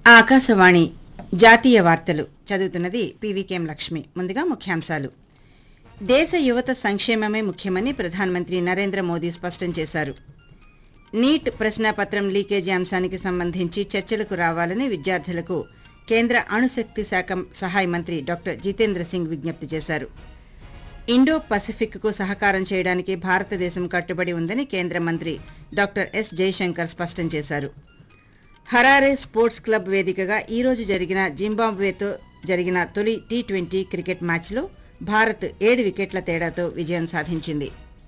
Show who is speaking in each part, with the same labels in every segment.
Speaker 1: ఆకాశవాణి జాతీయ వార్తలు చదువుతున్నది పీవీకేఎం లక్ష్మి ముందుగా ముఖ్యాంశాలు దేశ యువత సంక్షేమమే ముఖ్యమని ప్రధానమంత్రి నరేంద్ర మోదీ స్పష్టం చేశారు నీట్ ప్రశ్నాపత్రం లీకేజీ అంశానికి సంబంధించి చర్చలకు రావాలని విద్యార్థులకు కేంద్ర అణుశక్తి శాఖ సహాయ మంత్రి డాక్టర్ జితేంద్ర సింగ్ విజ్ఞప్తి చేశారు ఇండో పసిఫిక్కు సహకారం చేయడానికి భారతదేశం కట్టుబడి ఉందని కేంద్ర మంత్రి డాక్టర్ ఎస్ జయశంకర్ స్పష్టం చేశారు హరారే స్పోర్ట్స్ క్లబ్ వేదికగా ఈ రోజు జరిగిన జింబాబ్వేతో జరిగిన తొలి టీ ట్వంటీ క్రికెట్ మ్యాచ్లో భారత్ ఏడు వికెట్ల తేడాతో విజయం సాధించింది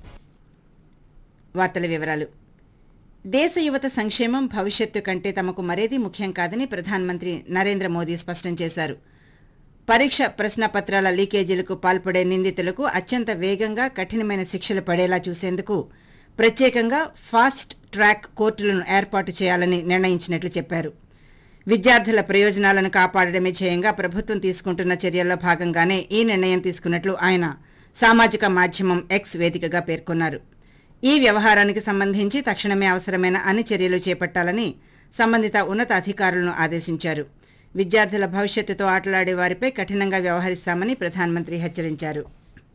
Speaker 1: వార్తల వివరాలు దేశ యువత సంక్షేమం భవిష్యత్తు కంటే తమకు మరేదీ ముఖ్యం కాదని ప్రధానమంత్రి నరేంద్ర మోదీ స్పష్టం చేశారు పరీక్ష ప్రశ్నపత్రాల లీకేజీలకు పాల్పడే నిందితులకు అత్యంత వేగంగా కఠినమైన శిక్షలు పడేలా చూసేందుకు ప్రత్యేకంగా ఫాస్ట్ ట్రాక్ కోర్టులను ఏర్పాటు చేయాలని నిర్ణయించినట్లు చెప్పారు విద్యార్థుల ప్రయోజనాలను కాపాడడమే ధ్యేయంగా ప్రభుత్వం తీసుకుంటున్న చర్యల్లో భాగంగానే ఈ నిర్ణయం తీసుకున్నట్లు ఆయన సామాజిక మాధ్యమం ఎక్స్ వేదికగా పేర్కొన్నారు ఈ వ్యవహారానికి సంబంధించి తక్షణమే అవసరమైన అన్ని చర్యలు చేపట్టాలని సంబంధిత ఉన్నత అధికారులను ఆదేశించారు విద్యార్థుల భవిష్యత్తుతో ఆటలాడే వారిపై కఠినంగా వ్యవహరిస్తామని ప్రధానమంత్రి హెచ్చరించారు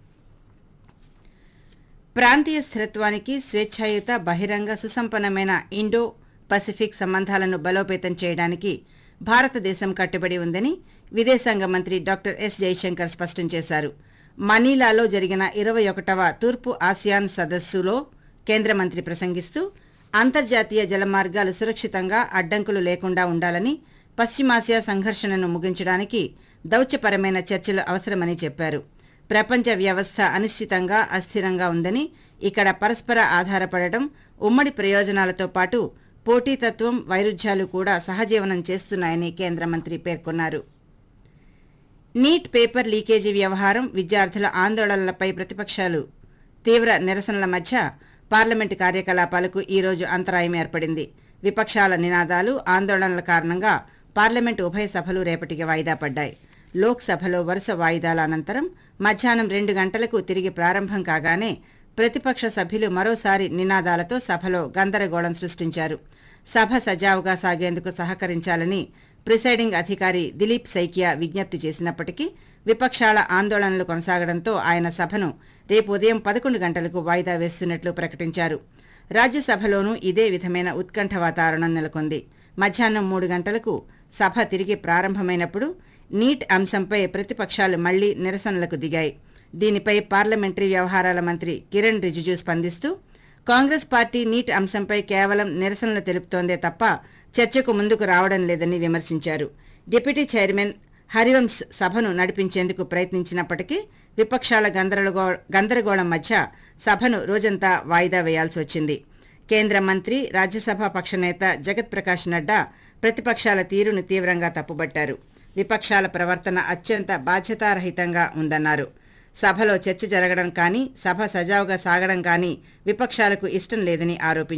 Speaker 1: ప్రాంతీయ స్థిరత్వానికి స్వేచ్ఛాయుత బహిరంగ సుసంపన్నమైన ఇండో పసిఫిక్ సంబంధాలను బలోపేతం చేయడానికి భారతదేశం కట్టుబడి ఉందని విదేశాంగ మంత్రి డాక్టర్ ఎస్ జైశంకర్ స్పష్టం చేశారు మనీలాలో జరిగిన ఇరవై ఒకటవ తూర్పు ఆసియాన్ సదస్సులో కేంద్ర మంత్రి ప్రసంగిస్తూ అంతర్జాతీయ జలమార్గాలు సురక్షితంగా అడ్డంకులు లేకుండా ఉండాలని పశ్చిమాసియా సంఘర్షణను ముగించడానికి దౌత్యపరమైన చర్చలు అవసరమని చెప్పారు ప్రపంచ వ్యవస్థ అనిశ్చితంగా అస్థిరంగా ఉందని ఇక్కడ పరస్పర ఆధారపడటం ఉమ్మడి ప్రయోజనాలతో పాటు పోటీతత్వం వైరుధ్యాలు కూడా సహజీవనం చేస్తున్నాయని కేంద్ర మంత్రి పేర్కొన్నారు నీట్ పేపర్ లీకేజీ వ్యవహారం విద్యార్థుల ఆందోళనలపై ప్రతిపక్షాలు తీవ్ర నిరసనల మధ్య పార్లమెంటు కార్యకలాపాలకు ఈ రోజు అంతరాయం ఏర్పడింది విపక్షాల నినాదాలు ఆందోళనల కారణంగా పార్లమెంటు ఉభయ సభలు రేపటికి వాయిదా పడ్డాయి లోక్సభలో వరుస వాయిదాల అనంతరం మధ్యాహ్నం రెండు గంటలకు తిరిగి ప్రారంభం కాగానే ప్రతిపక్ష సభ్యులు మరోసారి నినాదాలతో సభలో గందరగోళం సృష్టించారు సభ సజావుగా సాగేందుకు సహకరించాలని ప్రిసైడింగ్ అధికారి దిలీప్ సైకియా విజ్ఞప్తి చేసినప్పటికీ విపక్షాల ఆందోళనలు కొనసాగడంతో ఆయన సభను రేపు ఉదయం పదకొండు గంటలకు వాయిదా వేస్తున్నట్లు ప్రకటించారు రాజ్యసభలోనూ ఇదే విధమైన ఉత్కంఠ వాతావరణం నెలకొంది మధ్యాహ్నం మూడు గంటలకు సభ తిరిగి ప్రారంభమైనప్పుడు నీట్ అంశంపై ప్రతిపక్షాలు మళ్లీ నిరసనలకు దిగాయి దీనిపై పార్లమెంటరీ వ్యవహారాల మంత్రి కిరణ్ రిజిజు స్పందిస్తూ కాంగ్రెస్ పార్టీ నీట్ అంశంపై కేవలం నిరసనలు తెలుపుతోందే తప్ప చర్చకు ముందుకు రావడం లేదని విమర్శించారు డిప్యూటీ చైర్మన్ హరివంశ్ సభను నడిపించేందుకు ప్రయత్నించినప్పటికీ విపక్షాల గందరగో గందరగోళం మధ్య సభను రోజంతా వాయిదా వేయాల్సి వచ్చింది కేంద్ర మంత్రి రాజ్యసభ పక్షనేత జగత్ ప్రకాష్ నడ్డా ప్రతిపక్షాల తీరును తీవ్రంగా తప్పుబట్టారు విపక్షాల ప్రవర్తన అత్యంత బాధ్యతారహితంగా ఉందన్నారు సభలో చర్చ జరగడం కానీ సభ సజావుగా సాగడం కానీ విపక్షాలకు ఇష్టం లేదని ఆరోపించారు